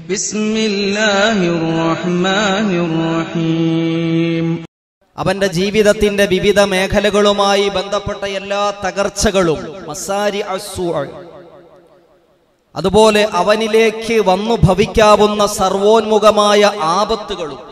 بسم الله الرحمن الرحيم അവന്റെ ജീവിതത്തിന്റെ വിവിധ മേഖലകളുമായി ബന്ധപ്പെട്ട എല്ലാ തകർച്ചകളും മസാരി അസ്സൂഅ്. അതുപോലെ അവനിലേക്ക് വന്നു ഭവിക്കാവുന്ന സർവോന്മുഖമായ ആപത്തുകളും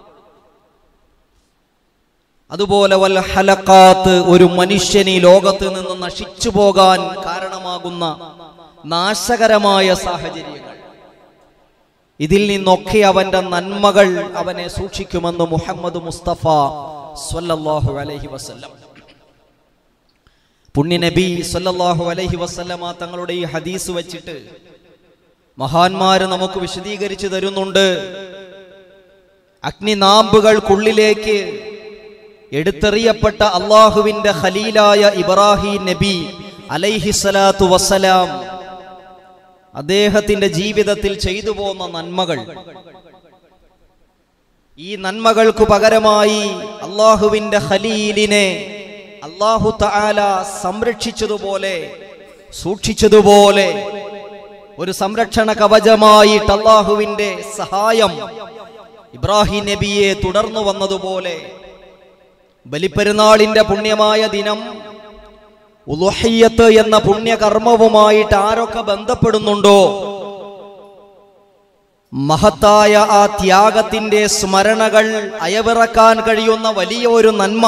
അതുപോലെ വൽ ഹലക്കാത്ത് ഒരു മനുഷ്യൻ ഈ ലോകത്ത് നിന്ന് നശിച്ചു പോകാൻ കാരണമാകുന്ന നാശകരമായ സാഹചര്യങ്ങൾ ഇതിൽ നിന്നൊക്കെ അവന്റെ നന്മകൾ അവനെ സൂക്ഷിക്കുമെന്ന് മുഹമ്മദ് മുസ്തഫ സ്വല്ലല്ലാഹു അലൈഹി വസല്ലം പുണ്യ നബി സ്വല്ലല്ലാഹു അലൈഹി വസല്ലമ തങ്ങളുടെ ഈ ഹദീസ് വെച്ചിട്ട് മഹാന്മാര് നമുക്ക് വിശദീകരിച്ചു തരുന്നുണ്ട് അഗ്നിനാമ്പുകൾക്കുള്ളിലേക്ക് എടുത്തെറിയപ്പെട്ട അള്ളാഹുവിന്റെ ഖലീലായ ഇബ്രാഹിം നബി അലൈഹിസ്സലാത്തു വസ്സലാം അദ്ദേഹത്തിന്റെ ജീവിതത്തിൽ ചെയ്തു പോന്ന നന്മകൾ ഈ നന്മകൾക്ക് പകരമായി അള്ളാഹുവിന്റെ ഖലീലിനെ അള്ളാഹു തആല സംരക്ഷിച്ചതുപോലെ സൂക്ഷിച്ചതുപോലെ ഒരു സംരക്ഷണ കവചമായിട്ട് അള്ളാഹുവിന്റെ സഹായം ഇബ്രാഹിം നബിയെ തുടർന്നു വന്നതുപോലെ ബലിപ്പെരുന്നാളിന്റെ പുണ്യമായ ദിനം ഉലുഹയ്യത്ത് എന്ന പുണ്യകർമ്മവുമായിട്ട് ആരൊക്കെ ബന്ധപ്പെടുന്നുണ്ടോ മഹത്തായ ആ ത്യാഗത്തിന്റെ സ്മരണകൾ അയവിറക്കാൻ കഴിയുന്ന വലിയ ഒരു നന്മ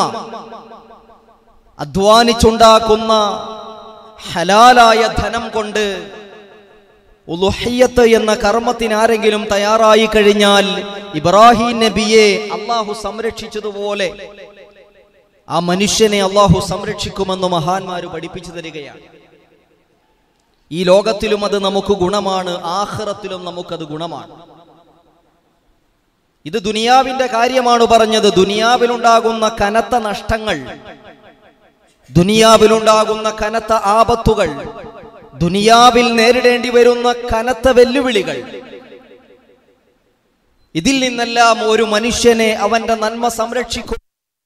അധ്വാനിച്ചുണ്ടാക്കുന്ന ഹലാലായ ധനം കൊണ്ട് ഉലുഹയ്യത്ത് എന്ന കർമ്മത്തിന് ആരെങ്കിലും തയ്യാറായി കഴിഞ്ഞാൽ ഇബ്രാഹിം നബിയെ അള്ളാഹു സംരക്ഷിച്ചതുപോലെ ആ മനുഷ്യനെ അള്ളാഹു സംരക്ഷിക്കുമെന്ന് മഹാന്മാര് പഠിപ്പിച്ചു തരികയാണ് ഈ ലോകത്തിലും അത് നമുക്ക് ഗുണമാണ് ആഹ്റത്തിലും നമുക്കത് ഗുണമാണ് ഇത് ദുനിയാവിന്റെ കാര്യമാണ് പറഞ്ഞത് ദുനിയാവിലുണ്ടാകുന്ന കനത്ത നഷ്ടങ്ങൾ ദുനിയാവിലുണ്ടാകുന്ന കനത്ത ആപത്തുകൾ ദുനിയാവിൽ നേരിടേണ്ടി വരുന്ന കനത്ത വെല്ലുവിളികൾ ഇതിൽ നിന്നെല്ലാം ഒരു മനുഷ്യനെ അവന്റെ നന്മ സംരക്ഷിക്കും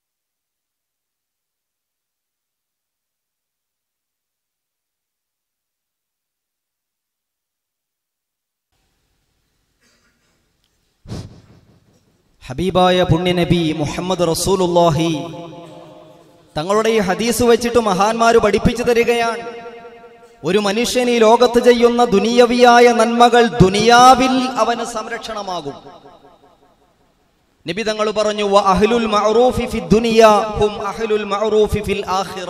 ഹബീബായ പുണ്യനബി മുഹമ്മദ് റസൂലുല്ലാഹി തങ്ങളുടെ ഈ ഹദീസ് വെച്ചിട്ട് മഹാന്മാര് പഠിപ്പിച്ചു തരികയാണ് ഒരു മനുഷ്യൻ ഈ ലോകത്ത് ചെയ്യുന്ന ദുനിയവിയായ നന്മകൾ ദുനിയാവിൽ അവന് സംരക്ഷണമാകും നബി തങ്ങൾ പറഞ്ഞു "വ അഹ്ലുൽ മഅറൂഫി ഫി ദുനിയ ഹും അഹ്ലുൽ മഅറൂഫി ഫിൽ ആഖിറ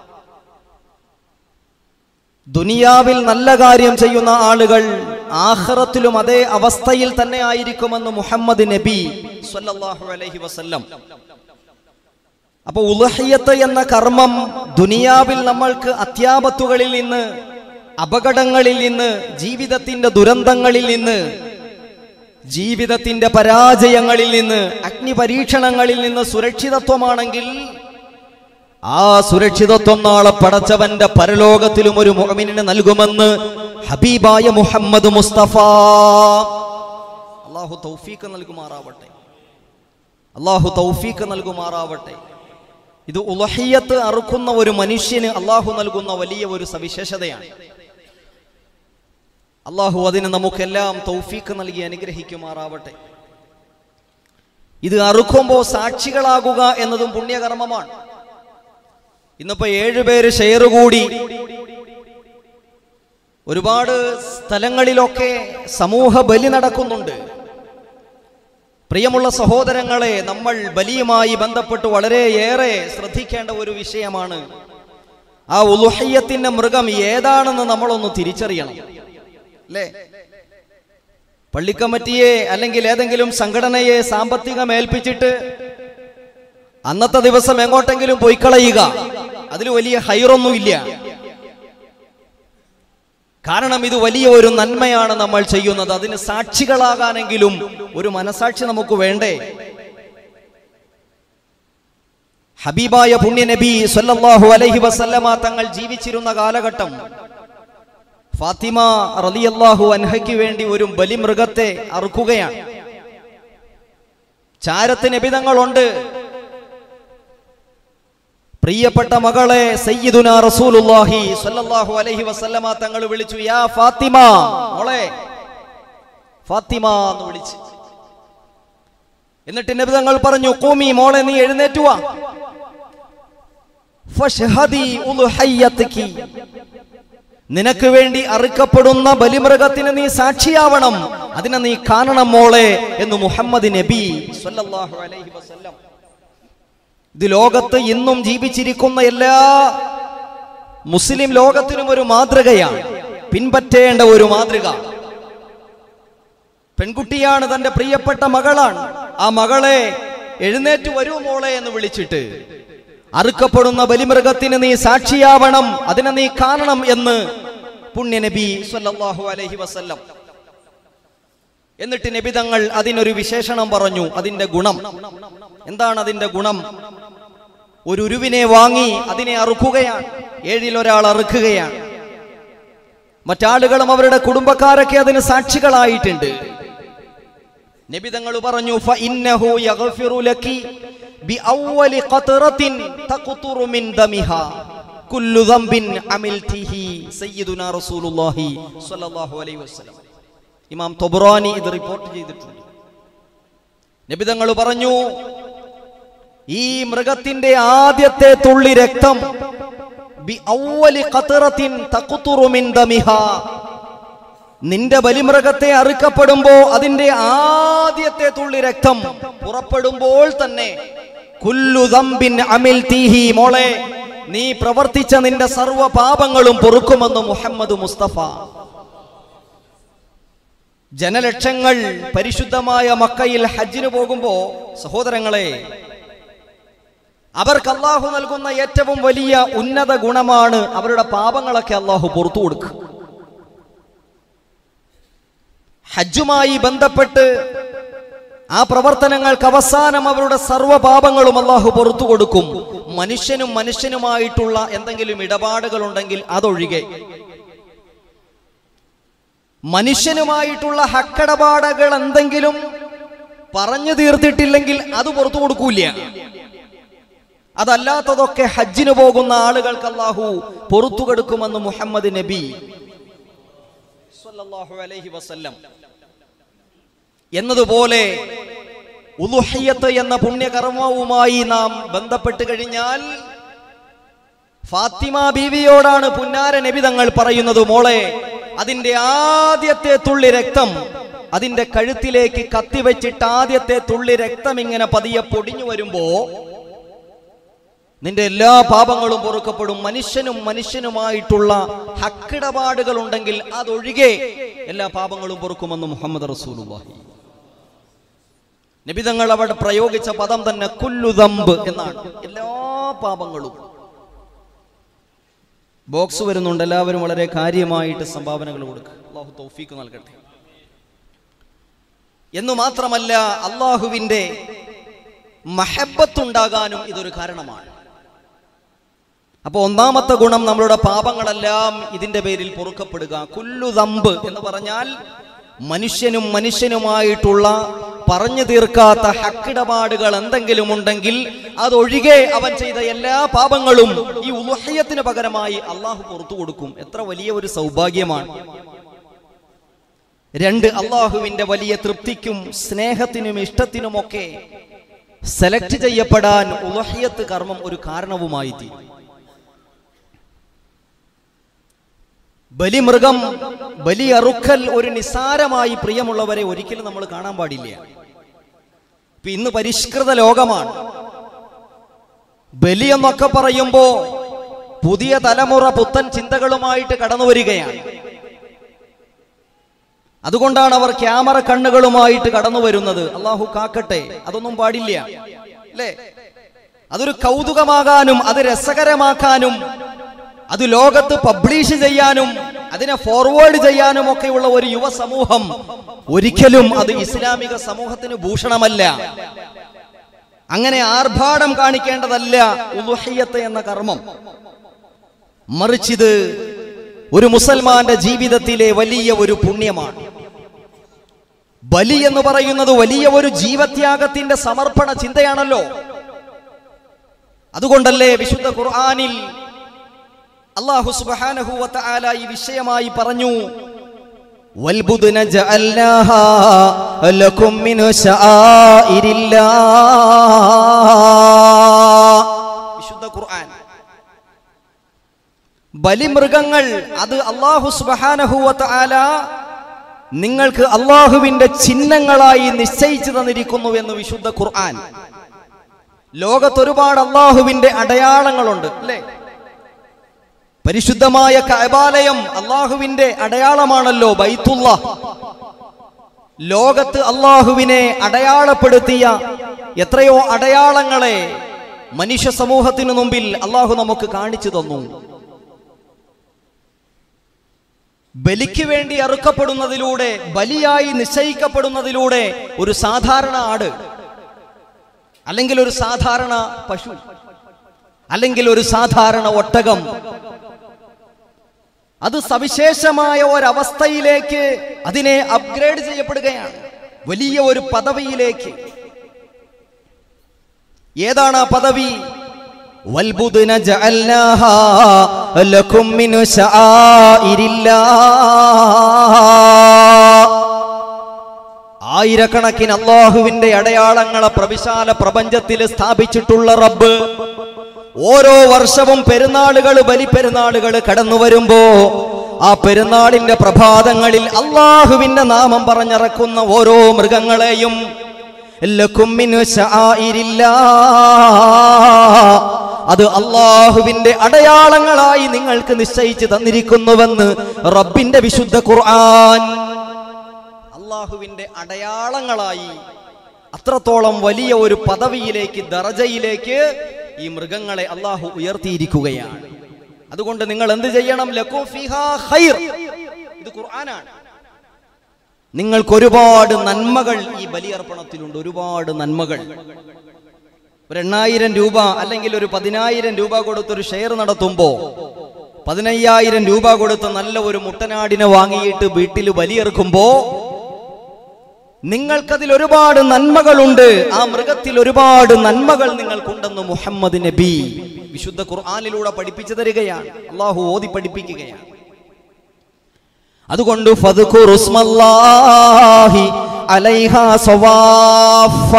ദുനിയാവിൽ നല്ല കാര്യം ചെയ്യുന്ന ആളുകൾ ആഖിറത്തിലും അതേ അവസ്ഥയിൽ തന്നെ ആയിരിക്കുമെന്ന് മുഹമ്മദ് നബി സ്വല്ലല്ലാഹു അലൈഹി വസല്ലം അപ്പൊ ഉലഹയ്യത്ത് എന്ന കർമ്മം ദുനിയാവിൽ നമ്മൾക്ക് അത്യാപത്തുകളിൽ നിന്ന് അപകടങ്ങളിൽ നിന്ന് ജീവിതത്തിന്റെ ദുരന്തങ്ങളിൽ നിന്ന് ജീവിതത്തിന്റെ പരാജയങ്ങളിൽ നിന്ന് അഗ്നി പരീക്ഷണങ്ങളിൽ നിന്ന് സുരക്ഷിതത്വമാണെങ്കിൽ ആ സുരക്ഷിതത്വം നാളെ പടച്ചവന്റെ പരലോകത്തിലും ഒരു മുഅ്മിനിന് നൽകുമെന്ന് ഹബീബായ മുഹമ്മദ് മുസ്തഫ അള്ളാഹു തൗഫീക്ക് നൽകുമാറാവട്ടെ അള്ളാഹു തൗഫീക്ക് നൽകുമാറാവട്ടെ ഇത് ഉലഹിയത്ത് അറുക്കുന്ന ഒരു മനുഷ്യന് അള്ളാഹു നൽകുന്ന വലിയ ഒരു സവിശേഷതയാണ് അള്ളാഹു അതിന് നമുക്കെല്ലാം തൗഫീക്ക് നൽകി അനുഗ്രഹിക്കുമാറാവട്ടെ ഇത് അറുക്കുമ്പോൾ സാക്ഷികളാകുക എന്നതും പുണ്യകർമ്മമാണ് ഇന്നിപ്പോ ഏഴുപേര് ഷെയർ കൂടി ഒരുപാട് സ്ഥലങ്ങളിലൊക്കെ സമൂഹ ബലി നടക്കുന്നുണ്ട് പ്രിയമുള്ള സഹോദരങ്ങളെ നമ്മൾ ബലിയുമായി ബന്ധപ്പെട്ട് വളരെയേറെ ശ്രദ്ധിക്കേണ്ട ഒരു വിഷയമാണ് ആ ഉലുഹയ്യത്തിന്റെ മൃഗം ഏതാണെന്ന് നമ്മളൊന്ന് തിരിച്ചറിയണം അല്ലേ പള്ളിക്കമ്മിറ്റിയെ അല്ലെങ്കിൽ ഏതെങ്കിലും സംഘടനയെ സാമ്പത്തികം ഏൽപ്പിച്ചിട്ട് അന്നത്തെ ദിവസം എങ്ങോട്ടെങ്കിലും പോയിക്കളയുക അതിൽ വലിയ ഹൈറൊന്നുമില്ല കാരണം ഇത് വലിയ ഒരു നന്മയാണ് നമ്മൾ ചെയ്യുന്നത് അതിന് സാക്ഷികളാകാനെങ്കിലും ഒരു മനസാക്ഷി നമുക്ക് വേണ്ടേ ഹബീബായ പുണ്യ നബി സല്ലല്ലാഹു അലൈഹി വസല്ലമ തങ്ങൾ ജീവിച്ചിരുന്ന കാലഘട്ടം ഫാത്തിമ റളിയല്ലാഹു അൻഹയ്ക്ക് വേണ്ടി ഒരു ബലിമൃഗത്തെ അറുക്കുകയാണ് ചാരത്ത് നബിതങ്ങളുണ്ട് പ്രിയപ്പെട്ട മകളെ സയ്യിദുന റസൂലുള്ളാഹി സ്വല്ലല്ലാഹു അലൈഹി വസല്ലമ തങ്ങൾ വിളിച്ചു യാ ഫാത്തിമ മോളെ ഫാത്തിമ എന്ന് വിളിച്ച് എന്നിട്ട് നബി തങ്ങൾ പറഞ്ഞു കൂമി മോളെ നീ എഴുന്നേറ്റുവാ ഫഷ്ഹദി ഉളുഹയ്യത്തിക്ക്. നിനക്ക് വേണ്ടി അറുക്കപ്പെടുന്ന ബലിമൃഗത്തിന് നീ സാക്ഷിയാവണം അതിനെ നീ കാണണം മോളെ എന്ന് മുഹമ്മദ് നബി സ്വല്ലല്ലാഹു അലൈഹി വസല്ലം ഇത് ലോകത്ത് ഇന്നും ജീവിച്ചിരിക്കുന്ന എല്ലാ മുസ്ലിം ലോകത്തിനും ഒരു മാതൃകയാണ് പിൻപറ്റേണ്ട ഒരു മാതൃക പെൺകുട്ടിയാണ് തന്റെ പ്രിയപ്പെട്ട മകളാണ് ആ മകളെ എഴുന്നേറ്റ് വരൂ മോളെ എന്ന് വിളിച്ചിട്ട് അറുക്കപ്പെടുന്ന ബലിമൃഗത്തിന് നീ സാക്ഷിയാവണം അതിനെ നീ കാണണം എന്ന് പുണ്യ നബി സ്വല്ലല്ലാഹു അലൈഹി വസല്ലം എന്നിട്ട് നബി തങ്ങൾ അതിനൊരു വിശേഷണം പറഞ്ഞു അതിന്റെ ഗുണം എന്താണ് അതിന്റെ ഗുണം ഒരു ഉരുവിനെ വാങ്ങി അതിനെ അറുക്കുകയാണ് ഏഴിൽ ഒരാൾ അറുക്കുകയാണ് മറ്റാളുകളും അവരുടെ കുടുംബക്കാരൊക്കെ അതിന് സാക്ഷികളായിട്ടുണ്ട് നബി തങ്ങൾ പറഞ്ഞു ഫഇന്നഹു യഗ്ഫിറു ലക്കി ബിഅവ്വലി ഖത്റത്തിൻ തഖ്തുറു മിൻ ദമിഹാ കുല്ലു ദംബിൻ അമിൽതിഹി സയ്യിദുനാ റസൂലുള്ളാഹി സ്വല്ലല്ലാഹു അലൈഹി വസല്ലം ഇമാം തൊബ്രാനി ഇത് റിപ്പോർട്ട് ചെയ്തിട്ടുണ്ട് നബി തങ്ങൾ പറഞ്ഞു ഈ മൃഗത്തിന്റെ ആദ്യത്തെ തുള്ളി രക്തം ബിഅവ്വലി ഖത്റത്തിൻ തഖ്തുറു മിൻ ദമിഹാ നിന്റെ ബലിമൃഗത്തെ അറുക്കപ്പെടുമ്പോ അതിന്റെ ആദ്യത്തെ തുള്ളി രക്തം പുറപ്പെടുമ്പോൾ തന്നെ കുല്ലു ദംബിൻ അമിൽ തീഹി മോളെ നീ പ്രവർത്തിച്ച നിന്റെ സർവ്വ പാപങ്ങളും പൊറുക്കുമെന്ന് മുഹമ്മദ് മുസ്തഫ ജനലക്ഷങ്ങൾ പരിശുദ്ധമായ മക്കയിൽ ഹജ്ജിന് പോകുമ്പോ സഹോദരങ്ങളെ അവർക്ക് അള്ളാഹു നൽകുന്ന ഏറ്റവും വലിയ ഉന്നത ഗുണമാണ് അവരുടെ പാപങ്ങളൊക്കെ അള്ളാഹു പുറത്തു കൊടുക്കുക ഹജ്ജുമായി ബന്ധപ്പെട്ട് ആ പ്രവർത്തനങ്ങൾക്ക് അവസാനം അവരുടെ സർവ്വ പാപങ്ങളും അള്ളാഹു പുറത്തു കൊടുക്കും മനുഷ്യനും മനുഷ്യനുമായിട്ടുള്ള എന്തെങ്കിലും ഇടപാടുകൾ ഉണ്ടെങ്കിൽ അതൊഴികെ മനുഷ്യനുമായിട്ടുള്ള ഹക്കടപാടുകൾ എന്തെങ്കിലും പറഞ്ഞു തീർത്തിട്ടില്ലെങ്കിൽ അത് പുറത്തു കൊടുക്കൂല അതല്ലാത്തതൊക്കെ ഹജ്ജിന് പോകുന്ന ആളുകൾക്ക് അള്ളാഹു പുറത്തു കൊടുക്കുമെന്ന് മുഹമ്മദ് നബി സ്വല്ലല്ലാഹു അലൈഹി വസല്ലം എന്നതുപോലെ ഉലുഹിയത്ത് എന്ന പുണ്യകർമ്മവുമായി നാം ബന്ധപ്പെട്ട് കഴിഞ്ഞാൽ ഫാത്തിമ ബീവിയോടാണ് പുന്നാര നബി തങ്ങൾ പറയുന്നത് മോളെ അതിന്റെ ആദ്യത്തെ തുള്ളി രക്തം അതിന്റെ കഴുത്തിലേക്ക് കത്തിവെച്ചിട്ട് ആദ്യത്തെ തുള്ളി രക്തം ഇങ്ങനെ പതിയെ പൊടിഞ്ഞു വരുമ്പോ നിന്റെ എല്ലാ പാപങ്ങളും പൊറുക്കപ്പെടും മനുഷ്യനും മനുഷ്യനുമായിട്ടുള്ള ഹക്കിടപാടുകൾ ഉണ്ടെങ്കിൽ അതൊഴികെ എല്ലാ പാപങ്ങളും പൊറുക്കുമെന്ന് മുഹമ്മദ് റസൂലുള്ളാഹി നബിതങ്ങൾ അവിടെ പ്രയോഗിച്ച പദം തന്നെ കുല്ലുദമ്പ് എന്നാണ് എല്ലാ പാപങ്ങളും ബോക്സ് വരുന്നുണ്ട് എല്ലാവരും വളരെ കാര്യമായിട്ട് സംഭാവനകൾ കൊടുക്കുക അള്ളാഹു തൗഫീക്ക് നൽകട്ടെ എന്നു മാത്രമല്ല അള്ളാഹുവിന്റെ മഹബത്തുണ്ടാകാനും ഇതൊരു കാരണമാണ് അപ്പൊ ഒന്നാമത്തെ ഗുണം നമ്മളുടെ പാപങ്ങളെല്ലാം ഇതിന്റെ പേരിൽ പൊറുക്കപ്പെടുക കുല്ലു ദമ്പ് എന്ന് പറഞ്ഞാൽ മനുഷ്യനും മനുഷ്യനുമായിട്ടുള്ള പറഞ്ഞു തീർക്കാത്ത ഹക്കിടപാടുകൾ എന്തെങ്കിലും ഉണ്ടെങ്കിൽ അതൊഴികെ അവൻ ചെയ്ത എല്ലാ പാപങ്ങളും ഈ ഉലുഹയ്യത്തിന് പകരമായി അള്ളാഹു പുറത്തു കൊടുക്കും എത്ര വലിയ ഒരു സൗഭാഗ്യമാണ് രണ്ട് അള്ളാഹുവിന്റെ വലിയ തൃപ്തിക്കും സ്നേഹത്തിനും ഇഷ്ടത്തിനുമൊക്കെ സെലക്ട് ചെയ്യപ്പെടാൻ ഉലഹിയത്ത് കർമ്മം ഒരു കാരണവുമായി തീരും ബലിമൃഗം ബലിയറുക്കൽ ഒരു നിസാരമായി പ്രിയമുള്ളവരെ ഒരിക്കലും നമ്മൾ കാണാൻ പാടില്ല ഇപ്പൊ ഇന്ന് പരിഷ്കൃത ലോകമാണ് ബലി എന്നൊക്കെ പറയുമ്പോ പുതിയ തലമുറ പുത്തൻ ചിന്തകളുമായിട്ട് കടന്നു വരികയാണ് അതുകൊണ്ടാണ് അവർ ക്യാമറ കണ്ണുകളുമായിട്ട് കടന്നു വരുന്നത് അള്ളാഹു കാക്കട്ടെ അതൊന്നും പാടില്ല അല്ലേ അതൊരു കൗതുകമാകാനും അത് രസകരമാക്കാനും അത് ലോകത്ത് പബ്ലിഷ് ചെയ്യാനും അതിനെ ഫോർവേഡ് ചെയ്യാനും ഒക്കെയുള്ള ഒരു യുവ സമൂഹം ഒരിക്കലും അത് ഇസ്ലാമിക സമൂഹത്തിന് ഭൂഷണമല്ല അങ്ങനെ ആർഭാടം കാണിക്കേണ്ടതല്ല ഉലുഹിയത്ത് എന്ന കർമ്മം മറിച്ചിത് ഒരു മുസൽമാന്റെ ജീവിതത്തിലെ വലിയ ഒരു പുണ്യമാണ് ബലി എന്ന് പറയുന്നത് വലിയ ഒരു ജീവത്യാഗത്തിന്റെ സമർപ്പണ ചിന്തയാണല്ലോ അതുകൊണ്ടല്ലേ വിശുദ്ധ ഖുർആനിൽ അള്ളാഹു സുബ്ഹാനഹു വതആല ഈ വിഷയമായി പറഞ്ഞു والبدن جعلناها لكم من شعائر الله വിശുദ്ധ ഖുർആൻ ബലിമൃഗങ്ങൾ അത് അള്ളാഹു സുബഹാനഹുവത്ത ആല നിങ്ങൾക്ക് അള്ളാഹുവിന്റെ ചിഹ്നങ്ങളായി നിശ്ചയിച്ചു തന്നിരിക്കുന്നു എന്ന് വിശുദ്ധ ഖുർആൻ ലോകത്തൊരുപാട് അള്ളാഹുവിന്റെ അടയാളങ്ങളുണ്ട് അല്ലേ പരിശുദ്ധമായ കഅബാലയം അള്ളാഹുവിന്റെ അടയാളമാണല്ലോ ബൈത്തുള്ള ലോകത്ത് അള്ളാഹുവിനെ അടയാളപ്പെടുത്തിയ എത്രയോ അടയാളങ്ങളെ മനുഷ്യ സമൂഹത്തിനു മുമ്പിൽ അള്ളാഹു നമുക്ക് കാണിച്ചു തന്നു ബലിക്ക് വേണ്ടി അറുക്കപ്പെടുന്നതിലൂടെ ബലിയായി നിശ്ചയിക്കപ്പെടുന്നതിലൂടെ ഒരു സാധാരണ ആട് അല്ലെങ്കിൽ ഒരു സാധാരണ പശു അല്ലെങ്കിൽ ഒരു സാധാരണ ഒട്ടകം അത് സവിശേഷമായ ഒരവസ്ഥയിലേക്ക് അതിനെ അപ്ഗ്രേഡ് ചെയ്യപ്പെടുകയാണ് വലിയ ഒരു പദവിയിലേക്ക് ഏതാണ് ആ പദവി വൽബുദ്ന ജഅൽനാഹാ ലക്കും മിൻ ശആഇരില്ലാ ആയിരക്കണക്കിന് അള്ളാഹുവിന്റെ അടയാളങ്ങളെ പ്രവിശാല പ്രപഞ്ചത്തിൽ സ്ഥാപിച്ചിട്ടുള്ള റബ്ബ് ഓരോ വർഷവും പെരുന്നാളുകൾ ബലിപ്പെരുന്നാളുകൾ കടന്നു വരുമ്പോ ആ പെരുന്നാളിന്റെ പ്രഭാതങ്ങളിൽ അള്ളാഹുവിന്റെ നാമം പറഞ്ഞിറക്കുന്ന ഓരോ മൃഗങ്ങളെയും ലക്കും മിൻ ശആഇരില്ലാ. അത് അള്ളാഹുവിന്റെ അടയാളങ്ങളായി നിങ്ങൾക്ക് നിശ്ചയിച്ചു തന്നിരിക്കുന്നുവെന്ന് റബ്ബിന്റെ വിശുദ്ധ ഖുർആൻ അള്ളാഹുവിന്റെ അടയാളങ്ങളായി അത്രത്തോളം വലിയ ഒരു പദവിയിലേക്ക് ദറജയിലേക്ക് ഈ മൃഗങ്ങളെ അള്ളാഹു ഉയർത്തിയിരിക്കുകയാണ് അതുകൊണ്ട് നിങ്ങൾ എന്ത് ചെയ്യണം ലക്കു ഫിഹാ ഖൈർ ഇത് ഖുർആനാണ് നിങ്ങൾക്ക് ഒരുപാട് നന്മകൾ ഈ ബലിയർപ്പണത്തിലുണ്ട് ഒരുപാട് നന്മകൾ ഒരു എണ്ണായിരം രൂപ അല്ലെങ്കിൽ ഒരു പതിനായിരം രൂപ കൊടുത്തൊരു ഷെയർ നടത്തുമ്പോ പതിനയ്യായിരം രൂപ കൊടുത്ത് നല്ല ഒരു മുട്ടനാടിനെ വാങ്ങിയിട്ട് വീട്ടിൽ ബലിയെറുക്കുമ്പോ നിങ്ങൾക്കതിൽ ഒരുപാട് നന്മകളുണ്ട് ആ മൃഗത്തിൽ ഒരുപാട് നന്മകൾ നിങ്ങൾക്കുണ്ടെന്ന് മുഹമ്മദ് നബി വിശുദ്ധ ഖുർആനിലൂടെ പഠിപ്പിച്ചു തരികയാണ് അള്ളാഹു ഓതി പഠിപ്പിക്കുകയാണ് അതുകൊണ്ട് ഫദ്കുറു സ്മല്ലാഹി അലൈഹാ സവാഫ.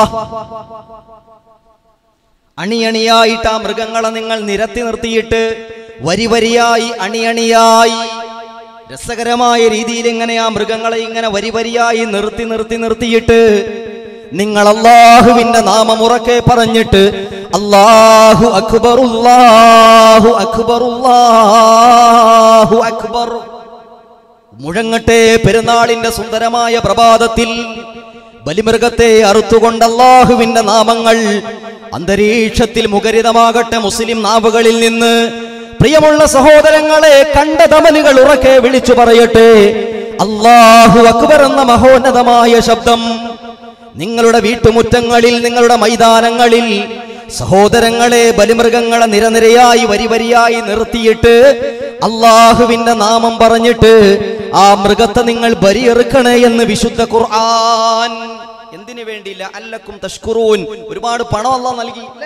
അണിയണിയായിട്ട് ആ മൃഗങ്ങളെ നിങ്ങൾ നിരത്തി നിർത്തിയിട്ട് വരി വരിയായി അണിയണിയായി രസകരമായ രീതിയിൽ ഇങ്ങനെ ആ മൃഗങ്ങളെ ഇങ്ങനെ വരി വരിയായി നിർത്തി നിർത്തി നിർത്തിയിട്ട് നിങ്ങൾ അള്ളാഹുവിന്റെ നാമം ഉറക്കെ പറഞ്ഞിട്ട് അള്ളാഹു അക്ബർ അല്ലാഹു അക്ബർ അല്ലാഹു അക്ബർ മുഴങ്ങട്ടെ പെരുന്നാളിന്റെ സുന്ദരമായ പ്രഭാതത്തിൽ ബലിമൃഗത്തെ അറുത്തുകൊണ്ട് അള്ളാഹുവിന്റെ നാമങ്ങൾ അന്തരീക്ഷത്തിൽ മുഖരിതമാകട്ടെ മുസ്ലിം നാവുകളിൽ നിന്ന് പ്രിയമുള്ള സഹോദരങ്ങളെ കണ്ട ധമനുകൾ ഉറക്കെ വിളിച്ചു പറയട്ടെ അള്ളാഹു അക്ബർ എന്ന മഹോന്നതമായ ശബ്ദം നിങ്ങളുടെ വീട്ടുമുറ്റങ്ങളിൽ നിങ്ങളുടെ മൈതാനങ്ങളിൽ സഹോദരങ്ങളെ ബലിമൃഗങ്ങളെ നിരനിരയായി വരി വരിയായി നിർത്തിയിട്ട് അള്ളാഹുവിന്റെ നാമം പറഞ്ഞിട്ട് ആ മൃഗത്തെ നിങ്ങൾ ബലിയെറുക്കണേ എന്ന് വിശുദ്ധ ഖുർആൻ എന്തിനു വേണ്ടിയില്ല അല്ലക്കും തഷ്കുറൂൻ ഒരുപാട് പണം അള്ളാഹ് നൽകി അല്ലേ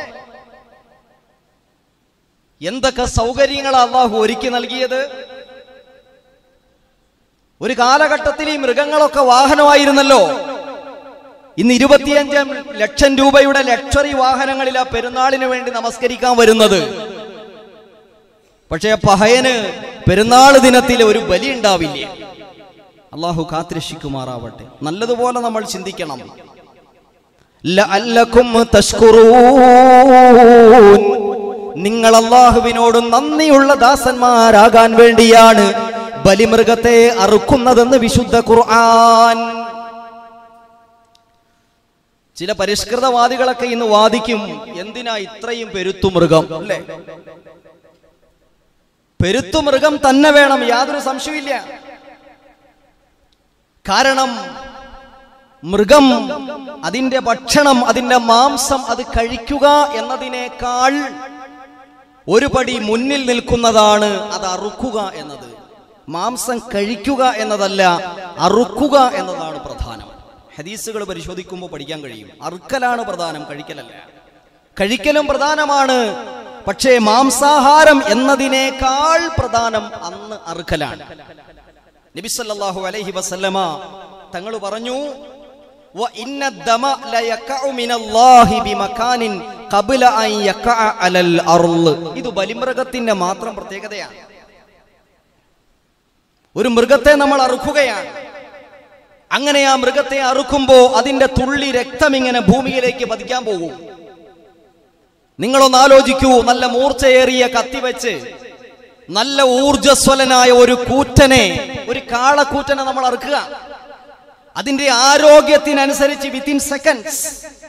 എന്തൊക്കെ സൗകര്യങ്ങളാ അള്ളാഹു ഒരുക്കി നൽകിയത് ഒരു കാലഘട്ടത്തിൽ ഈ മൃഗങ്ങളൊക്കെ വാഹനമായിരുന്നല്ലോ ഇന്ന് ഇരുപത്തിയഞ്ച് ലക്ഷം രൂപയുടെ ലക്ഷറി വാഹനങ്ങളിൽ ആ പെരുന്നാളിന് വേണ്ടി നമസ്കരിക്കാൻ വരുന്നത് പക്ഷേ പഹയന് പെരുന്നാൾ ദിനത്തിൽ ഒരു ബലി ഉണ്ടാവില്ല അള്ളാഹു കാത്തിരക്ഷിക്കുമാറാവട്ടെ നല്ലതുപോലെ നമ്മൾ ചിന്തിക്കണം ലഅല്ലക്കും തഷ്കുറൂൻ നിങ്ങൾ അള്ളാഹുവിനോട് നന്ദിയുള്ള ദാസന്മാരാകാൻ വേണ്ടിയാണ് ബലിമൃഗത്തെ അറുക്കുന്നതെന്ന് വിശുദ്ധ ഖുർആൻ ചില പരിഷ്കൃതവാദികളൊക്കെ ഇന്ന് വാദിക്കും എന്തിനാ ഇത്രയും പെരുത്തു മൃഗം അല്ലേ പെരുത്തു മൃഗം തന്നെ വേണം യാതൊരു സംശയമില്ല കാരണം മൃഗം അതിന്റെ ഭക്ഷണം അതിന്റെ മാംസം അത് കഴിക്കുക എന്നതിനേക്കാൾ ഒരു പടി മുന്നിൽ നിൽക്കുന്നതാണ് അത് അറുക്കുക എന്നത് മാംസം കഴിക്കുക എന്നതല്ല അറുക്കുക എന്നതാണ് പ്രധാനം ഹദീസുകൾ പരിശോധിക്കുമ്പോൾ പഠിക്കാൻ കഴിയും അറുക്കലാണ് പ്രധാനം കഴിക്കലല്ല കഴിക്കലും പ്രധാനമാണ് പക്ഷേ മാംസാഹാരം എന്നതിനേക്കാൾ പ്രധാനം അന്ന് അറുക്കലാണ് നബിസല്ലാഹു അലൈഹി വസല്ലമ തങ്ങൾ പറഞ്ഞു "വ ഇന്ന ദമ ലയഖഉ മിനല്ലാഹി ബിമകാനിൻ ഖബ്ല അൻ യഖഅ അലൽ അർള്." ഇത് ബലിമൃഗത്തിന്റെ മാത്രം പ്രത്യേകതയാണ് ഒരു മൃഗത്തെ നമ്മൾ അറുക്കുകയാണ് അങ്ങനെ ആ മൃഗത്തെ അറുക്കുമ്പോ അതിന്റെ തുള്ളി രക്തം ഇങ്ങനെ ഭൂമിയിലേക്ക് പതിക്കാൻ പോകും നിങ്ങളൊന്ന് ആലോചിക്കൂ നല്ല മൂർച്ചയേറിയ കത്തി വെച്ച് നല്ല ഊർജസ്വലനായ ഒരു കൂറ്റനെ ഒരു കാളക്കൂറ്റനെ നമ്മൾ അറുക്കുക അതിന്റെ ആരോഗ്യത്തിനനുസരിച്ച് വിത്തിൻ സെക്കൻഡ്സ്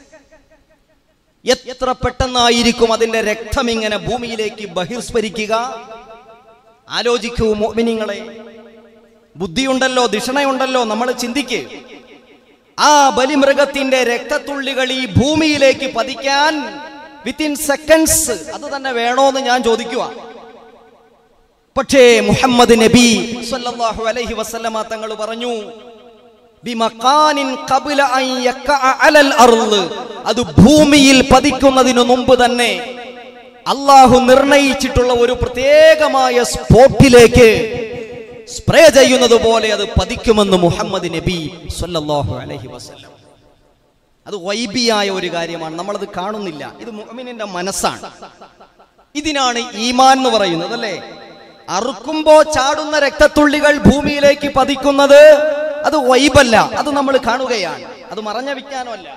എത്ര പെട്ടെന്നായിരിക്കും അതിന്റെ രക്തം ഇങ്ങനെ ഭൂമിയിലേക്ക് ബഹിർസ്ഫരിക്കുക ആലോചിക്കൂ മോമിനിങ്ങളെ ബുദ്ധിയുണ്ടല്ലോ ദിഷണയുണ്ടല്ലോ നമ്മൾ ചിന്തിക്ക് ആ ബലിമൃഗത്തിന്റെ രക്തത്തുള്ളികൾ ഈ ഭൂമിയിലേക്ക് പതിക്കാൻ വിത്തിൻ സെക്കൻഡ്സ് അത് തന്നെ വേണോന്ന് ഞാൻ ചോദിക്കുക പക്ഷേ മുഹമ്മദ് നബി സല്ലല്ലാഹു അലൈഹി വസല്ലമ തങ്ങൾ പറഞ്ഞു ബിമഖാനിൻ ഖബ്ല അൻ യഖഅ അലൽ അർള് അത് ഭൂമിയിൽ പതിക്കുന്നതിനു മുമ്പ് തന്നെ അള്ളാഹു നിർണയിച്ചിട്ടുള്ള ഒരു പ്രത്യേകമായ സ്പോട്ടിലേക്ക് സ്പ്രേ ചെയ്യുന്നത് പോലെ അത് പതിക്കുമെന്ന് മുഹമ്മദ് നബി സല്ലല്ലാഹു അലൈഹി വസല്ലം അത് വൈബിയായ ഒരു കാര്യമാണ് നമ്മളത് കാണുന്നില്ല ഇത് മുഅ്മിനിന്റെ മനസ്സാണ് ഇതിനാണ് ഈമാൻ എന്ന് പറയുന്നത് അല്ലേ അറുക്കുമ്പോ ചാടുന്ന രക്തത്തുള്ളികൾ ഭൂമിയിലേക്ക് പതിക്കുന്നത് അത് വൈബല്ല അത് നമ്മൾ കാണുകയാണ് അത് മറഞ്ഞ വിജ്ഞാനമല്ല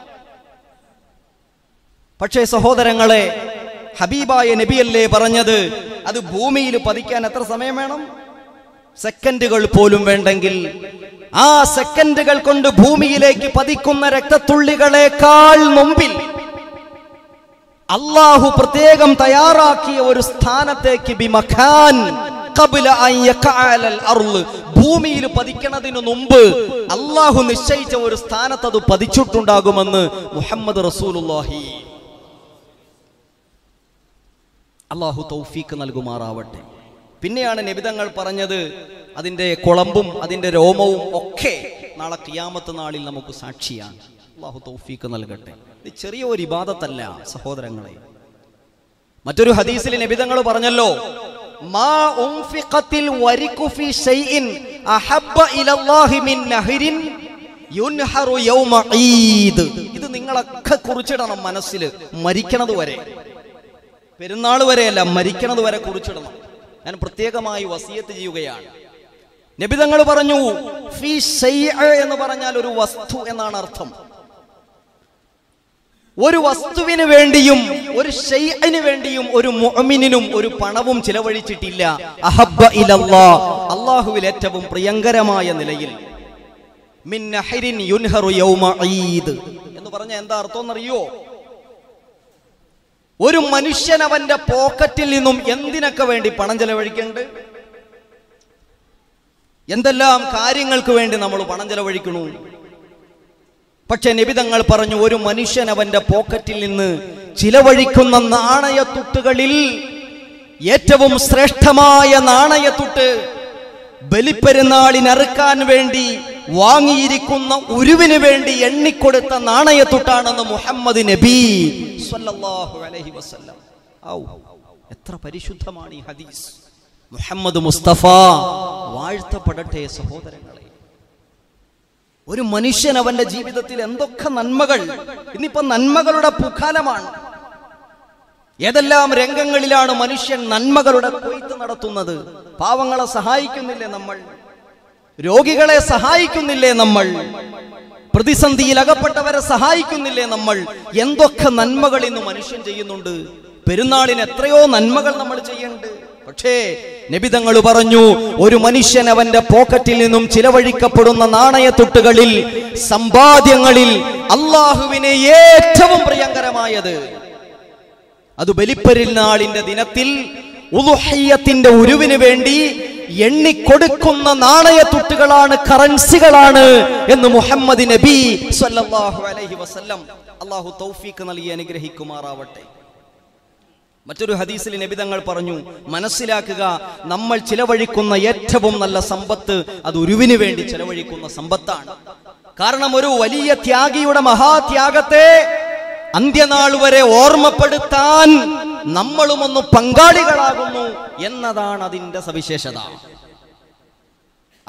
പക്ഷേ സഹോദരങ്ങളെ ഹബീബായ നബിയല്ലേ പറഞ്ഞത് അത് ഭൂമിയിൽ പതിക്കാൻ എത്ര സമയം വേണം സെക്കൻഡുകൾ പോലും വേണ്ടെങ്കിൽ ആ സെക്കൻഡുകൾ കൊണ്ട് ഭൂമിയിലേക്ക് പതിക്കുന്ന രക്തത്തുള്ളികളെക്കാൾ മുമ്പിൽ അള്ളാഹു പ്രത്യേകം തയ്യാറാക്കിയ ഒരു സ്ഥാനത്തേക്ക് ബിമഖാൻ ഖബ്ല അൻ യഖഅ അലൽ അർള്. ഭൂമിയിൽ പതിക്കണതിനു മുമ്പ് അള്ളാഹു നിശ്ചയിച്ച ഒരു സ്ഥാനത്ത് അത് പതിച്ചിട്ടുണ്ടാകുമെന്ന് മുഹമ്മദ് റസൂലുള്ളാഹി അള്ളാഹു തൗഫീക്ക് നൽകുമാറാവട്ടെ പിന്നെയാണ് നിബിതങ്ങൾ പറഞ്ഞത് അതിൻ്റെ കുളമ്പും അതിൻ്റെ രോമവും ഒക്കെ നാളെ കിയാമത്ത് നാളിൽ നമുക്ക് സാക്ഷിയാണ് അള്ളാഹു തൗഫീക്ക് നൽകട്ടെ ഇത് ചെറിയ ഒരു ഇബാദത്തല്ല സഹോദരങ്ങളെ മറ്റൊരു ഹദീസിൽ നിബിതങ്ങൾ പറഞ്ഞല്ലോ മാ ഉൻഫിഖത്തിൽ വരിക്കു ഫീ ശൈഇൻ അഹബ്ബ ഇലല്ലാഹി മിൻ നഹ്രിൻ യുൻഹറു യൗമ ഈദ് ഇത് നിങ്ങളൊക്കെ കുറിച്ചിടണം മനസ്സിൽ മരിക്കണത് വരെ പെരുന്നാൾ വരെയല്ല മരിക്കണത് വരെ കുറിച്ചിടണം ഞാൻ പ്രത്യേകമായി വസിയത്ത് ചെയ്യുകയാണ് നബിതങ്ങൾ പറഞ്ഞു ഫീ ശൈഅ എന്ന് പറഞ്ഞാൽ ഒരു വസ്തു എന്നാണ് അർത്ഥം ഒരു വസ്തുവിന് വേണ്ടിയും ഒരു ഷെയ്അന് വേണ്ടിയും ഒരു മുഅ്മിനിനും ഒരു പണവും ചിലവഴിച്ചിട്ടില്ല അഹബ്ബ ഇലല്ലാ അള്ളാഹുവിൽ ഏറ്റവും പ്രിയങ്കരമായ നിലയിൽ മിൻ നഹരിൻ യുൻഹറു യൗമ ഈദ് എന്ന് പറഞ്ഞ എന്താ അർത്ഥം എന്നറിയോ ഒരു മനുഷ്യൻ അവന്റെ പോക്കറ്റിൽ നിന്നും എന്തിനൊക്കെ വേണ്ടി പണം ചെലവഴിക്കുന്നുണ്ട് എന്തെല്ലാം കാര്യങ്ങൾക്ക് വേണ്ടി നമ്മൾ പണം ചെലവഴിക്കണു പക്ഷെ നിബിതങ്ങൾ പറഞ്ഞു ഒരു മനുഷ്യൻ അവന്റെ പോക്കറ്റിൽ നിന്ന് ചിലവഴിക്കുന്ന നാണയത്തുട്ടുകളിൽ ഏറ്റവും ശ്രേഷ്ഠമായ നാണയത്തുട്ട് ബലിപ്പെരുന്നാളിനറുക്കാൻ വേണ്ടി വാങ്ങിയിരിക്കുന്ന ഉരുവിന് വേണ്ടി എണ്ണിക്കൊടുത്ത നാണയത്തുട്ടാണെന്ന് മുഹമ്മദ് നബി സ്വല്ലല്ലാഹു അലൈഹി വസല്ലം ഔ എത്ര പരിശുദ്ധമാണ് ഈ ഹദീസ് മുഹമ്മദ് മുസ്തഫ വാഴ്ത്തപ്പെടട്ടെ സഹോദരങ്ങളെ ഒരു മനുഷ്യൻ അവന്റെ ജീവിതത്തിൽ എന്തൊക്കെ നന്മകൾ ഇന്നിപ്പോ നന്മകളുടെ പുഖാലമാണ് ഏതെല്ലാം രംഗങ്ങളിലാണ് മനുഷ്യൻ നന്മകളുടെ കൊയ്ത്ത് നടത്തുന്നത് പാവങ്ങളെ സഹായിക്കുന്നില്ലേ നമ്മൾ രോഗികളെ സഹായിക്കുന്നില്ലേ നമ്മൾ പ്രതിസന്ധിയിൽ അകപ്പെട്ടവരെ സഹായിക്കുന്നില്ലേ നമ്മൾ എന്തൊക്കെ നന്മകൾ ഇന്ന് മനുഷ്യൻ ചെയ്യുന്നുണ്ട് പെരുന്നാളിന് എത്രയോ നന്മകൾ നമ്മൾ ചെയ്യുന്നുണ്ട് പക്ഷേ നബിതങ്ങൾ പറഞ്ഞു ഒരു മനുഷ്യൻ അവന്റെ പോക്കറ്റിൽ നിന്നും ചിലവഴിക്കപ്പെടുന്ന നാണയത്തുട്ടുകളിൽ സമ്പാദ്യങ്ങളിൽ അള്ളാഹുവിനെ ഏറ്റവും പ്രിയങ്കരമായത് അത് ബലിപ്പെരുന്നാളിന്റെ ദിനത്തിൽ ഉലുഹയ്യത്തിന്റെ ഉരുവിന് വേണ്ടി എണ്ണിക്കൊടുക്കുന്ന നാണയത്തുട്ടുകളാണ് കറൻസികളാണ് എന്ന് മുഹമ്മദ് നബി സല്ലല്ലാഹു അലൈഹി വസല്ലം അള്ളാഹു തൗഫീക്ക് നൽകി അനുഗ്രഹിക്കുമാറാവട്ടെ മറ്റൊരു ഹദീസിൽ നബിതങ്ങൾ പറഞ്ഞു മനസ്സിലാക്കുക നമ്മൾ ചിലവഴിക്കുന്ന ഏറ്റവും നല്ല സമ്പത്ത് അത് ഉരുവിന് വേണ്ടി ചിലവഴിക്കുന്ന സമ്പത്താണ് കാരണം ഒരു വലിയ ത്യാഗിയുടെ മഹാത്യാഗത്തെ അന്ത്യനാൾ വരെ ഓർമ്മപ്പെടുത്താൻ നമ്മളും ഒന്ന് പങ്കാളികളാകുന്നു എന്നതാണ് അതിന്റെ സവിശേഷത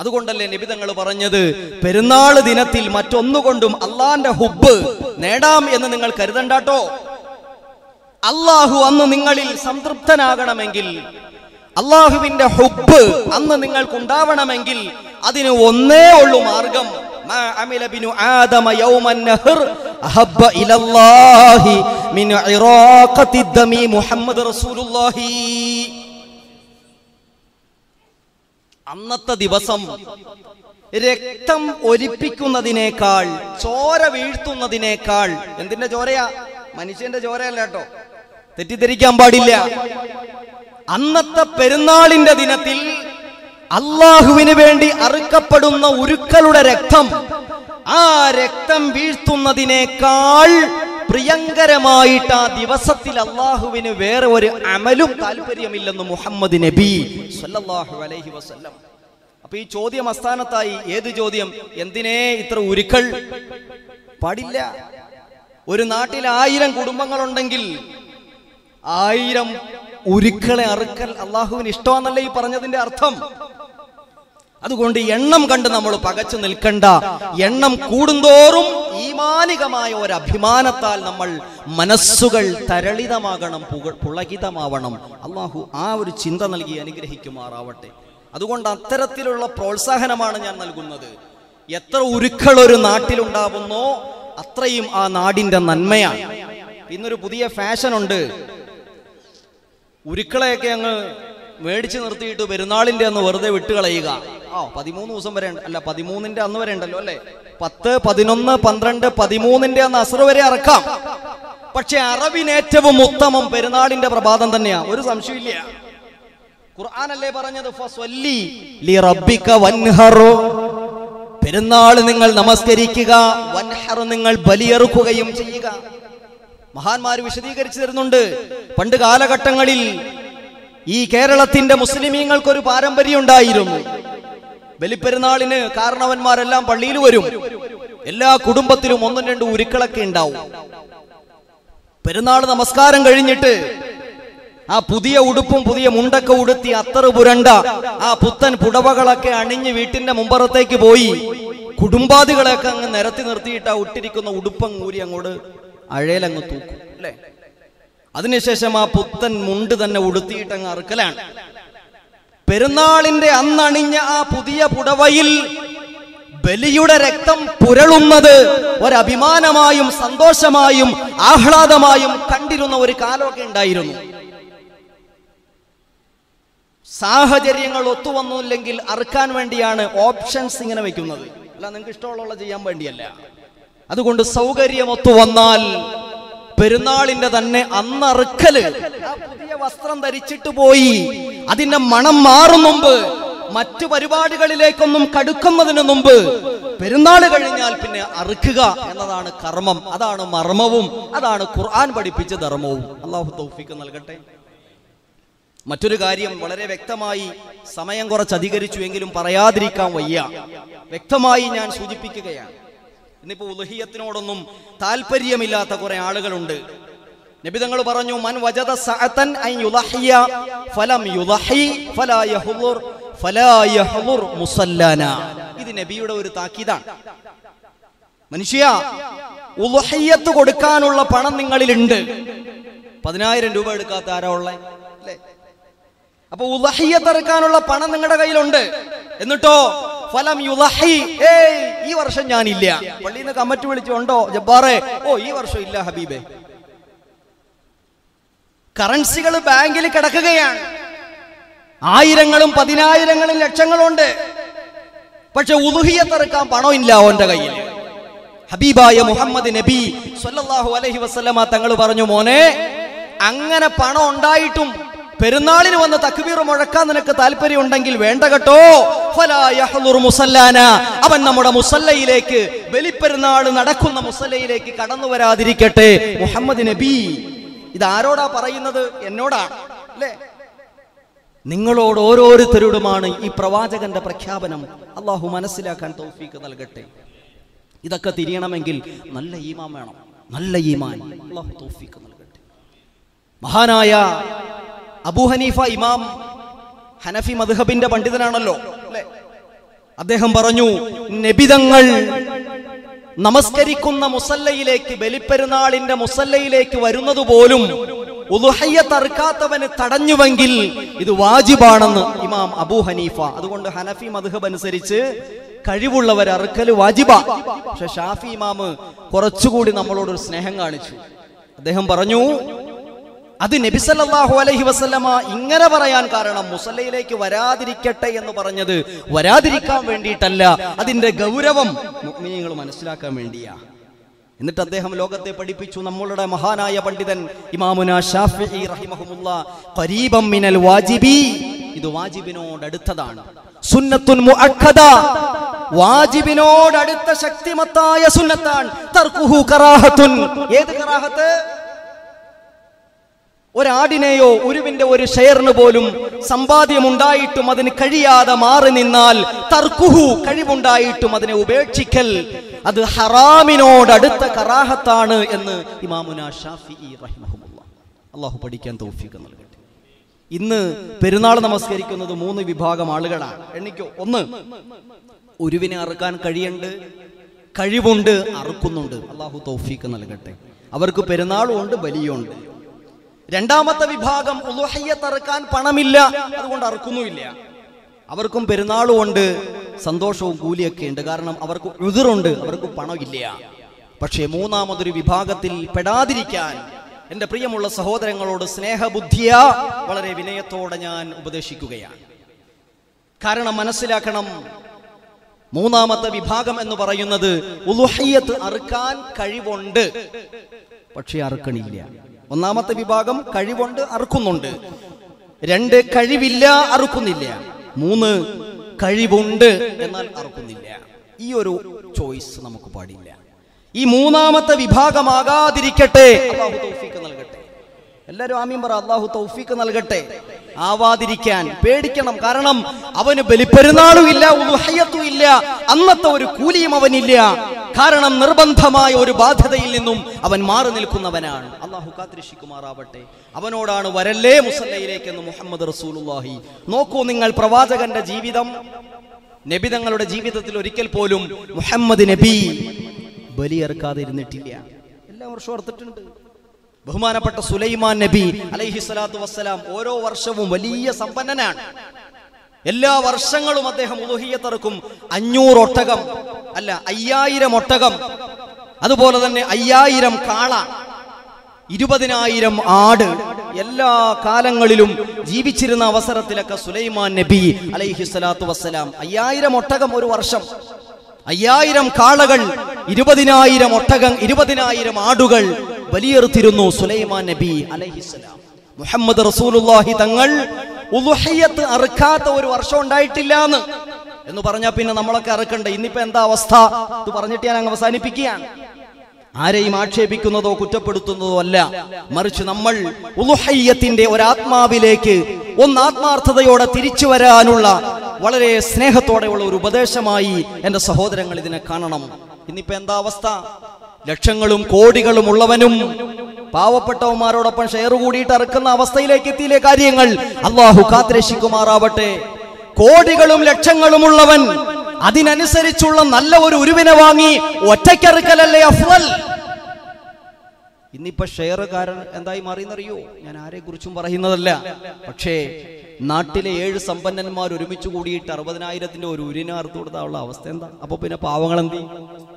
അതുകൊണ്ടല്ലേ നിബിതങ്ങൾ പറഞ്ഞത് പെരുന്നാൾ ദിനത്തിൽ മറ്റൊന്നുകൊണ്ടും അള്ളാന്റെ ഹുബ് നേടാം എന്ന് നിങ്ങൾ കരുതണ്ടാട്ടോ അള്ളാഹു അന്ന് നിങ്ങളിൽ സംതൃപ്തനാകണമെങ്കിൽ അള്ളാഹുവിന്റെ ഹുബ് അന്ന് നിങ്ങൾക്കുണ്ടാവണമെങ്കിൽ അതിന് ഒന്നേ ഉള്ളൂ മാർഗം മാ അമില ബിനു ആദമ യൗമൻ നഹർ അഹബ്ബ ഇലല്ലാഹി മിൻ ഇറാഖത്തി ദമി മുഹമ്മദ് റസൂലുള്ളാഹി അന്നത്തെ ദിവസം രക്തം ഒലിപ്പിക്കുന്നതിനേക്കാൾ ചോര വീഴ്ത്തുന്നതിനേക്കാൾ എന്തിന്റെ ചോരയാ മനുഷ്യന്റെ ചോരയല്ല കേട്ടോ തെറ്റിദ്ധരിക്കാൻ പാടില്ല അന്നത്തെ പെരുന്നാളിന്റെ ദിനത്തിൽ അള്ളാഹുവിന് വേണ്ടി അറുക്കപ്പെടുന്ന ഉരുക്കളുടെ രക്തം ആ രക്തം വീഴ്ത്തുന്നതിനേക്കാൾ പ്രിയങ്കരമായിട്ട് ആ ദിവസത്തിൽ അള്ളാഹുവിന് വേറെ ഒരു അമലും താല്പര്യമില്ലെന്ന് മുഹമ്മദ് നബി സല്ലല്ലാഹു അലൈഹി വസല്ലം അപ്പൊ ഈ ചോദ്യം അസ്ഥാനത്തായി ഏത് ചോദ്യം എന്തിനേ ഇത്ര ഉരുക്കൾ പാടില്ല ഒരു നാട്ടിൽ ആയിരം കുടുംബങ്ങളുണ്ടെങ്കിൽ ആയിരം ഉരുക്കളെ അറുക്കൽ അള്ളാഹുവിന് ഇഷ്ടമാണെന്നല്ലേ ഈ പറഞ്ഞതിന്റെ അർത്ഥം അതുകൊണ്ട് എണ്ണം കണ്ട് നമ്മൾ പകച്ചു നിൽക്കണ്ട എണ്ണം കൂടുന്തോറും ഈമാനികമായ ഒരു അഭിമാനത്താൽ നമ്മൾ മനസ്സുകൾ തരളിതമാകണം പുക- പുളകിതമാവണം അള്ളാഹു ആ ഒരു ചിന്ത നൽകി അനുഗ്രഹിക്കുമാറാവട്ടെ അതുകൊണ്ട് അത്തരത്തിലുള്ള പ്രോത്സാഹനമാണ് ഞാൻ നൽകുന്നത് എത്ര ഉരുക്കൾ ഒരു നാട്ടിലുണ്ടാവുന്നോ അത്രയും ആ നാടിന്റെ നന്മയാണ് ഇന്നൊരു പുതിയ ഫാഷൻ ഉണ്ട് ഉരുക്കളെയൊക്കെ അങ്ങ് മേടിച്ച് നിർത്തിയിട്ട് പെരുന്നാളിന്റെ അന്ന് വെറുതെ വിട്ടുകളയുക ആ പതിമൂന്ന് ദിവസം വരെ ഉണ്ട്. അല്ല പതിമൂന്നിന്റെ അന്ന് വരെ ഉണ്ടല്ലോ അല്ലെ പത്ത് പതിനൊന്ന് പന്ത്രണ്ട് പതിമൂന്നിന്റെ അന്ന് അസർ വരെ ഇറക്കാം പക്ഷെ അറബിന് ഏറ്റവും ഉത്തമം പെരുന്നാളിന്റെ പ്രഭാതം തന്നെയാ ഒരു സംശയമില്ല ഖുർആനല്ലേ പറഞ്ഞത് ഫസ്വല്ലി ലിറബ്ബിക വൻഹറു പെരുന്നാൾ നിങ്ങൾ നമസ്കരിക്കുക വൻഹർ നിങ്ങൾ ബലിയെറുക്കുകയും ചെയ്യുക മഹാന്മാർ വിശദീകരിച്ചു തരുന്നുണ്ട് പണ്ട് കാലഘട്ടങ്ങളിൽ ഈ കേരളത്തിന്റെ മുസ്ലിമീങ്ങൾക്കൊരു പാരമ്പര്യം ഉണ്ടായിരുന്നു ബലിപ്പെരുന്നാളിന് കാരണവന്മാരെല്ലാം പള്ളിയിൽ വരും എല്ലാ കുടുംബത്തിലും ഒന്നും രണ്ടും ഉരുക്കളൊക്കെ ഉണ്ടാവും പെരുന്നാൾ നമസ്കാരം കഴിഞ്ഞിട്ട് ആ പുതിയ ഉടുപ്പും പുതിയ മുണ്ടൊക്കെ ഉടുത്തി അത്തറ് പുരണ്ട ആ പുത്തൻ പുടവകളൊക്കെ അണിഞ്ഞ് വീട്ടിന്റെ മുമ്പറത്തേക്ക് പോയി കുടുംബാദികളെയൊക്കെ അങ്ങ് നിരത്തി നിർത്തിയിട്ട് ആ ഇട്ടിരിക്കുന്ന ഉടുപ്പങ്ങ് ഊരി അങ്ങോട്ട് അഴയിലങ്ങ് തൂക്കും അല്ലേ അതിനുശേഷം ആ പുത്തൻ മുണ്ട് തന്നെ ഉടുത്തിയിട്ട് അങ്ങ് അറുക്കലാണ് പെരുന്നാളിന്റെ അന്നണിഞ്ഞ ആ പുതിയ പുടവയിൽ ബലിയുടെ രക്തം പുരളുന്നത് ഒരഭിമാനമായും സന്തോഷമായും ആഹ്ലാദമായും കണ്ടിരുന്ന ഒരു കാലമൊക്കെ ഉണ്ടായിരുന്നു സാഹചര്യങ്ങൾ ഒത്തുവന്നില്ലെങ്കിൽ അറുക്കാൻ വേണ്ടിയാണ് ഓപ്ഷൻസ് ഇങ്ങനെ വെക്കുന്നത് അല്ല നിങ്ങൾക്ക് ഇഷ്ടമുള്ള ചെയ്യാൻ വേണ്ടിയല്ല അതുകൊണ്ട് സൗകര്യം ഒത്തുവന്നാൽ പെരുന്നാളിന്റെ തന്നെ അന്നറുക്കല് ആ പുതിയ വസ്ത്രം ധരിച്ചിട്ട് പോയി അതിന്റെ മണം മാറും മുമ്പ് മറ്റു പരിപാടികളിലേക്കൊന്നും കടുക്കുന്നതിന് മുമ്പ് പെരുന്നാൾ കഴിഞ്ഞാൽ പിന്നെ അറുക്കുക എന്നതാണ് കർമ്മം അതാണ് മർമ്മവും അതാണ് ഖുർആൻ പഠിപ്പിച്ച ധർമ്മവും അള്ളാഹു തൗഫീക്ക് നൽകട്ടെ മറ്റൊരു കാര്യം വളരെ വ്യക്തമായി സമയം കുറച്ച് അധികരിച്ചു എങ്കിലും പറയാതിരിക്കാൻ വയ്യ വ്യക്തമായി ഞാൻ സൂചിപ്പിക്കുകയാണ് ഇന്നിപ്പോ ഉലഹിയത്തിനോടൊന്നും താല്പര്യമില്ലാത്ത കുറെ ആളുകളുണ്ട് നബിതങ്ങൾ പറഞ്ഞു മൻ വജദ സഅതൻ അൻ യുളഹിയ ഫലം യുളഹി ഫലാ യഹ്ളുർ ഫലാ യഹ്ളുർ മുസല്ലന ഇത് നബിയുടെ ഒരു താക്കീതാണ് മനുഷ്യ ഉലഹിയത്ത് കൊടുക്കാനുള്ള പണം നിങ്ങളിലുണ്ട് പതിനായിരം രൂപ എടുക്കാത്ത ആരാ ഉള്ളേ അല്ലേ അപ്പൊ ഉലഹിയത്ത് ഇറക്കാനുള്ള പണം നിങ്ങളുടെ കയ്യിലുണ്ട് എന്നിട്ടോ ഫലം യുലഹി ഏയ് ഈ വർഷം ഞാനില്ല പള്ളിയിൽ നിന്ന് കമ്മിറ്റി വിളിച്ചുണ്ടോ ജബ്ബാറെ ഓ ഈ വർഷം ഇല്ല ഹബീബെ കറൻസികൾ ബാങ്കിൽ കിടക്കുകയാണ് ആയിരങ്ങളും പതിനായിരങ്ങളും ലക്ഷങ്ങളും ഉണ്ട് പക്ഷെ ഉലുഹിയത്തിറക്കാൻ പണമില്ല അവന്റെ കയ്യിൽ ഹബീബായ മുഹമ്മദ് നബി സല്ലല്ലാഹു അലൈഹി വസല്ലമ തങ്ങൾ പറഞ്ഞു മോനെ അങ്ങനെ പണം ഉണ്ടായിട്ടും പെരുന്നാളിന് വന്ന് തക്ബീർ മുഴക്കാൻ നിനക്ക് താല്പര്യം ഉണ്ടെങ്കിൽ വേണ്ട കേട്ടോ ഫലാ യഹ്ളുർ മുസല്ലാന അവൻ നമ്മുടെ മുസല്ലയിലേക്ക് ബലിപ്പെരുന്നാൾ നടക്കുന്ന മുസല്ലയിലേക്ക് കടന്നു വരാതിരിക്കട്ടെ മുഹമ്മദ് നബി ഇത് ആരോടാ പറയുന്നത് എന്നോടാണ് അല്ലേ നിങ്ങളോട് ഓരോരുത്തരോടുമാണ് ഈ പ്രവാചകന്റെ പ്രഖ്യാപനം അള്ളാഹു മനസ്സിലാക്കാൻ തൗഫീക്ക് നൽകട്ടെ ഇതൊക്കെ തിരിയണമെങ്കിൽ നല്ല ഈമാൻ വേണം നല്ല ഈമാൻ അള്ളാഹു തൗഫീക്ക് നൽകട്ടെ മഹാനായ അബൂ ഹനീഫ ഇമാം ഹനഫി മദ്ഹബിന്റെ പണ്ഡിതനാണല്ലോ അല്ലേ അദ്ദേഹം പറഞ്ഞു നബിതങ്ങൾ നമസ്കരിക്കുന്ന മുസല്ലയിലേക്ക് ബലിപ്പെരുന്നാളിന്റെ മുസല്ലയിലേക്ക് വരുന്നത് പോലും ഉലുഹയ്യ തറുക്കാത്തവന് തടഞ്ഞുവെങ്കിൽ ഇത് വാജിബാണെന്ന് ഇമാം അബൂ ഹനീഫ അതുകൊണ്ട് ഹനഫി മധുഹബ് അനുസരിച്ച് കഴിവുള്ളവർ അറുക്കല് വാജിബ പക്ഷെ ഷാഫി ഇമാമ് കുറച്ചുകൂടി നമ്മളോടൊരു സ്നേഹം കാണിച്ചു അദ്ദേഹം പറഞ്ഞു അത് നബിസല്ലാഹു അലൈഹി വസല്ലമ ഇങ്ങനെ പറയാൻ കാരണം മുസല്ലയിലേക്ക് വരാതിരിക്കട്ടെ എന്ന് പറഞ്ഞത് വരാതിരിക്കാൻ വേണ്ടിയിട്ടല്ല അതിന്റെ ഗൗരവം മുഅ്മിനീങ്ങൾ മനസ്സിലാക്കാൻ വേണ്ടിയാ എന്നിട്ട് അദ്ദേഹം ലോകത്തെ പഠിപ്പിച്ചു നമ്മളുടെ മഹാനായ പണ്ഡിതൻ ഇമാമുന ഷാഫിഈ റഹിമഹുമുള്ള ഖരീബം മിനൽ വാജിബി ഇത് വാജിബിനോട് അടുത്തതാണ് സുന്നത്തുൻ മുഅക്കദ വാജിബിനോട് അടുത്ത ശക്തിമത്തായ സുന്നത്താണ് തർക്കുഹു കറാഹത്തുൻ ഏത് കറാഹത്ത് ഒരാടിനെയോ ഉരുവിന്റെ ഒരു ഷെയറിന് പോലും സമ്പാദ്യമുണ്ടായിട്ടും അതിന് കഴിയാതെ മാറി നിന്നാൽ തർക്കുഹു കഴിവുണ്ടായിട്ടും അതിനെ ഉപേക്ഷിക്കൽ അത് ഹറാമിനോട് അടുത്ത കറാഹത്താണ് എന്ന് ഇമാമുന ഷാഫി റഹിമഹുമുള്ള അള്ളാഹു പഠിക്കാൻ തൗഫീഖ് നൽകട്ടെ ഇന്ന് പെരുന്നാൾ നമസ്കരിക്കുന്നത് മൂന്ന് വിഭാഗം ആളുകളാണ് എണ്ണിക്കോ ഒന്ന് ഉരുവിനെ അറുക്കാൻ കഴിയുണ്ട് കഴിവുണ്ട് അറുക്കുന്നുണ്ട് അള്ളാഹു തൗഫീഖ് നൽകട്ടെ അവർക്ക് പെരുന്നാളും ഉണ്ട് ബലിയുണ്ട് രണ്ടാമത്തെ വിഭാഗം ഉലുഹയ്യത്ത് അറുക്കാൻ പണമില്ല അതുകൊണ്ട് അറുക്കുന്നുമില്ല അവർക്കും പെരുന്നാളും ഉണ്ട് സന്തോഷവും കൂലിയൊക്കെ ഉണ്ട് കാരണം അവർക്ക് ഉതിറുണ്ട് അവർക്ക് പണമില്ല പക്ഷേ മൂന്നാമതൊരു വിഭാഗത്തിൽ പെടാതിരിക്കാൻ എൻ്റെ പ്രിയമുള്ള സഹോദരങ്ങളോട് സ്നേഹബുദ്ധിയ വളരെ വിനയത്തോടെ ഞാൻ ഉപദേശിക്കുകയാണ് കാരണം മനസ്സിലാക്കണം മൂന്നാമത്തെ വിഭാഗം എന്ന് പറയുന്നത് ഉലുഹയ്യത്ത് അറുക്കാൻ കഴിവുണ്ട് പക്ഷെ അറുക്കണില്ല ഒന്നാമത്തെ വിഭാഗം കഴിവുണ്ട് അറുക്കുന്നുണ്ട് രണ്ട് കഴിവില്ല അറുക്കുന്നില്ല മൂന്ന് കഴിവുണ്ട് എന്നാൽ അറുക്കുന്നില്ല ഈ ഒരു ചോയ്സ് നമുക്ക് പാടില്ല ഈ മൂന്നാമത്തെ വിഭാഗമാകാതിരിക്കട്ടെ അള്ളാഹു തൗഫീഖ് നൽകട്ടെ എല്ലാവരും ആമീൻ പറ അള്ളാഹു തൗഫീഖ് നൽകട്ടെ ആവാതിരിക്കാൻ പേടിക്കണം കാരണം അവന് ബലിപ്പെരുന്നാളും ഇല്ല ഉലുഹയ്യത്തും ഇല്ല അന്നത്തെ ഒരു കൂലിയും അവനില്ല കാരണം നിർബന്ധമായ ഒരു ബാധ്യതയിൽ നിന്നും അവൻ മാറി നിൽക്കുന്നവനാണ് അള്ളാഹു കാത്തിരക്ഷിക്കുമാറാവട്ടെ അവനോടാണ് വരല്ലേ മുസല്ലയിലേക്ക് എന്ന് മുഹമ്മദ് റസൂലുള്ളാഹി നോക്കൂ നിങ്ങൾ പ്രവാചകന്റെ ജീവിതം നബി തങ്ങളുടെ ജീവിതത്തിൽ ഒരിക്കൽ പോലും മുഹമ്മദ് നബി ബലിയെറുക്കാതെ ഇരുന്നിട്ടില്ല എല്ലാ വർഷവും ഓർത്തിട്ടുണ്ട് ബഹുമാനപ്പെട്ട സുലൈമാൻ നബി അലൈഹി സ്വലാത്തു വസ്സലാം ഓരോ വർഷവും വലിയ സമ്പന്നനാണ് എല്ലാ വർഷങ്ങളും അദ്ദേഹം ഉലുഹിയത്തിറക്കും അഞ്ഞൂറ് ഒട്ടകം അല്ല അയ്യായിരം ഒട്ടകം അതുപോലെ തന്നെ അയ്യായിരം കാള ഇരുപതിനായിരം ആട് എല്ലാ കാലങ്ങളിലും ജീവിച്ചിരുന്ന അവസരത്തിലൊക്കെ സുലൈമാൻ നബി അലൈഹി സ്വലാത്തു വസ്സലാം അയ്യായിരം ഒട്ടകം ഒരു വർഷം അയ്യായിരം കാളകൾ ഇരുപതിനായിരം ഒട്ടകം ഇരുപതിനായിരം ആടുകൾ ബലിയെറുത്തിരുന്നു സുലൈമാൻ നബി അലൈഹിസ്സലാം മുഹമ്മദ് റസൂലുള്ളാഹി തങ്ങൾ ഉലുഹയ്യത്ത് അറുക്കാത്ത ഒരു വർഷം ഉണ്ടായിട്ടില്ല എന്ന് എന്ന് പറഞ്ഞാൽ പിന്നെ നമ്മളൊക്കെ അറുക്കണ്ടേ ഇന്നിപ്പോ എന്താ അവസ്ഥ ഇത് പറഞ്ഞിട്ട് ഞാൻ അങ്ങ് അവസാനിപ്പിക്കുകയാണ് ആരെയും ആക്ഷേപിക്കുന്നതോ കുറ്റപ്പെടുത്തുന്നതോ അല്ല മറിച്ച് നമ്മൾ ഉലുഹയ്യത്തിന്റെ ഒരാത്മാവിലേക്ക് ഒന്ന് ആത്മാർത്ഥതയോടെ തിരിച്ചു വരാനുള്ള വളരെ സ്നേഹത്തോടെയുള്ള ഒരു ഉപദേശമായി എന്റെ സഹോദരങ്ങൾ ഇതിനെ കാണണം ഇന്നിപ്പോ എന്താ അവസ്ഥ ലക്ഷങ്ങളും കോടികളും ഉള്ളവനും പാവപ്പെട്ടവന്മാരോടൊപ്പം ഷെയർ കൂടിയിട്ട് ഇറക്കുന്ന അവസ്ഥയിലേക്ക് എത്തിയില്ലേ കാര്യങ്ങൾ അള്ളാഹു കാത്തിരക്ഷിക്കുമാറാവട്ടെ കോടികളും ലക്ഷങ്ങളും ഉള്ളവൻ അതിനനുസരിച്ചുള്ള നല്ല ഒരു ഉരുവിനെ വാങ്ങി ഒറ്റയ്ക്കറുക്കലല്ലേ അഫ്വൽ ഇന്നിപ്പോ ഷെയറുകാരൻ എന്തായി മാറിയെന്നറിയോ ഞാൻ ആരെ കുറിച്ചും പറയുന്നതല്ല പക്ഷേ നാട്ടിലെ ഏഴ് സമ്പന്നന്മാർ ഒരുമിച്ച് കൂടിയിട്ട് അറുപതിനായിരത്തിന്റെ ഒരു ഉരിനെ അറുത്തു കൊടുത്താനുള്ള അവസ്ഥ എന്താ അപ്പൊ പിന്നെ പാവങ്ങൾ എന്ത് ചെയ്യും?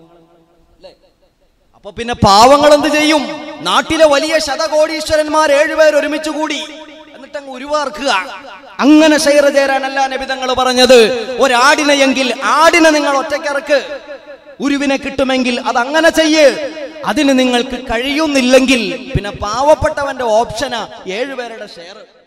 അപ്പൊ പിന്നെ പാവങ്ങൾ എന്ത് ചെയ്യും നാട്ടിലെ വലിയ ശതകോടീശ്വരന്മാർ ഏഴുപേർ ഒരുമിച്ച് കൂടി എന്നിട്ട് അങ്ങ് ഉരുവാർക്കുക അങ്ങനെ ഷെയർ ചേരാനല്ല നബിതങ്ങൾ പറഞ്ഞത് ഒരാടിനെയെങ്കിൽ ആടിനെ നിങ്ങൾ ഒറ്റയ്ക്കിറക്ക് ഉരുവിനെ കിട്ടുമെങ്കിൽ അത് അങ്ങനെ ചെയ്യ് അതിന് നിങ്ങൾക്ക് കഴിയുന്നില്ലെങ്കിൽ പിന്നെ പാവപ്പെട്ടവന്റെ ഓപ്ഷനാ ഏഴുപേരുടെ ഷെയർ